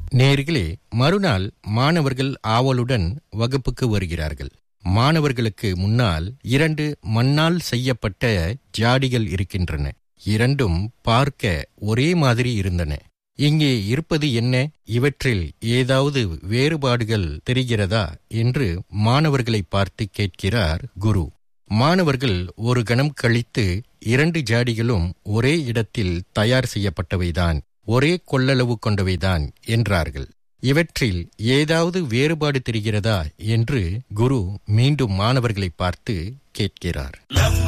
நேர்களே மறுநாள் மாணவர்கள் ஆவலுடன் வகுப்புக்கு வருகிறார்கள் மாணவர்களுக்கு முன்னால் இரண்டு மண்ணால் செய்யப்பட்ட ஜாடிகள் இருக்கின்றன இரண்டும் பார்க்க ஒரே மாதிரி இருந்தன இங்கே இருப்பது என்ன இவற்றில் ஏதாவது வேறுபாடுகள் தெரிகிறதா என்று மாணவர்களை பார்த்து கேட்கிறார் குரு மாணவர்கள் ஒரு கணம் கழித்து இரண்டு ஜாடிகளும் ஒரே இடத்தில் தயார் செய்யப்பட்டவைதான் ஒரே கொள்ளளவு கொண்டவைதான் என்றார்கள் இவற்றில் ஏதாவது வேறுபாடு தெரிகிறதா என்று குரு மீண்டும் மாணவர்களை பார்த்து கேட்கிறார்